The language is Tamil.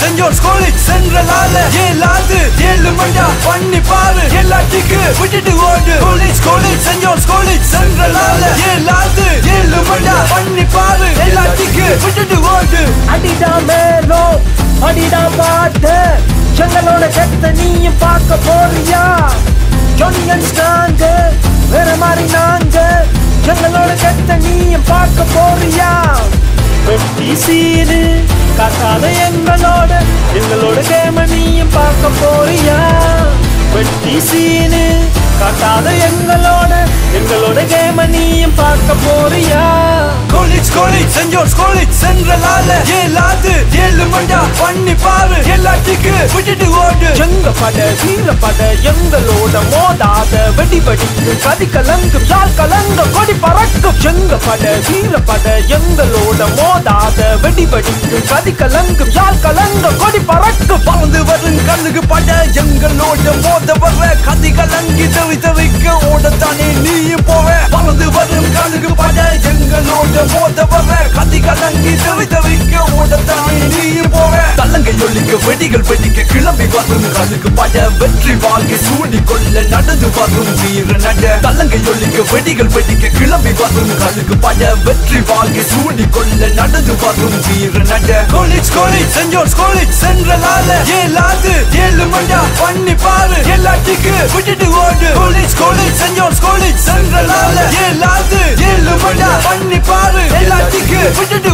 செஞ்சோர் ஸ்கோலிட் சென்ட்ரலால ஏழாது ஏழு மண்டா பண்ணி பாரு எல்லாத்துக்கு விட்டுட்டு ஓடு கோலிட் ஸ்கோலிட் செஞ்சோர் ஸ்கோலிட் சென்ட்ரலால ஏழாது ஏழு மண்டா பண்ணி பாரு எல்லாத்துக்கு விட்டுட்டு ஓடு அடிடா மேலோ அடிடா பாட்டு எங்களோட கெட்ட நீயும் பார்க்க போறியா ஜொனியன்ஸ் நாங்க வேற மாதிரி நாங்க எங்களோட கெட்ட நீயும் பார்க்க போறியா வெட்டி சீனு காட்டாத எங்களோட எங்களோட கேம நீயும் பார்க்க போறியா வெட்டி சீனு காட்டாத எங்களோட எங்களோட கேம நீயும் பார்க்க போறியா கோலிட் ஸ்கோலிட் செஞ்சோர் ஸ்கோலிட் சென்ட்ரலால ஏழாது ஏழு மண்டா பண்ணி பாரு எல்லாத்துக்கு விட்டுட்டு ஓடு எங்க பட வீர பட எங்களோட மோதாத வெடி வெடிக்கு கதி கலங்கும் யாழ் கலங்க கொடி பறக்கும் எங்க பட வீர பட எங்களோட மோதாத வெடி வெடிக்கு கதி கலங்கும் யாழ் கலங்க கொடி பறக்கும் பறந்து வரும் கண்ணுக்கு பட எங்களோட மோத வர்ற கதி கலங்கி தவி தவிக்க ஓடத்தானே நீயும் போவ பறந்து வரும் கண்ணுக்கு பட எங்களோட மோத வர்ற கதி கலங்கி தவி தவிக்க ஓடத்தானே நீயும் போவ தள்ளங்கை ஒலிக்க வெடிகள் வெடிக்க கிளம்பி வரும் கண்ணுக்கு பட வெற்றி வாழ்க்கை சூடி கொள்ள நடந்து வரும் வீர நட தள்ளங்கை ஒலிக்க வெடிகள் வெடிக்க கிளம்பி வரும் கண்ணுக்கு பட வெற்றி வாழ்க்கை சூடி கொள்ள நடந்து வரும் வீர நட கோலிட் கோலிட் செஞ்சோர் கோலிட் சென்ட்ரலால ஏழாது ஏழு மண்டா பண்ணி பாரு எல்லாத்துக்கு விட்டுட்டு ஓடு கோலிட் கோலிட் செஞ்சோர் கோலிட் சென்ட்ரலால ஏழாது ஏழு மண்டா பண்ணி பாரு எல்லாத்துக்கு விட்டுட்டு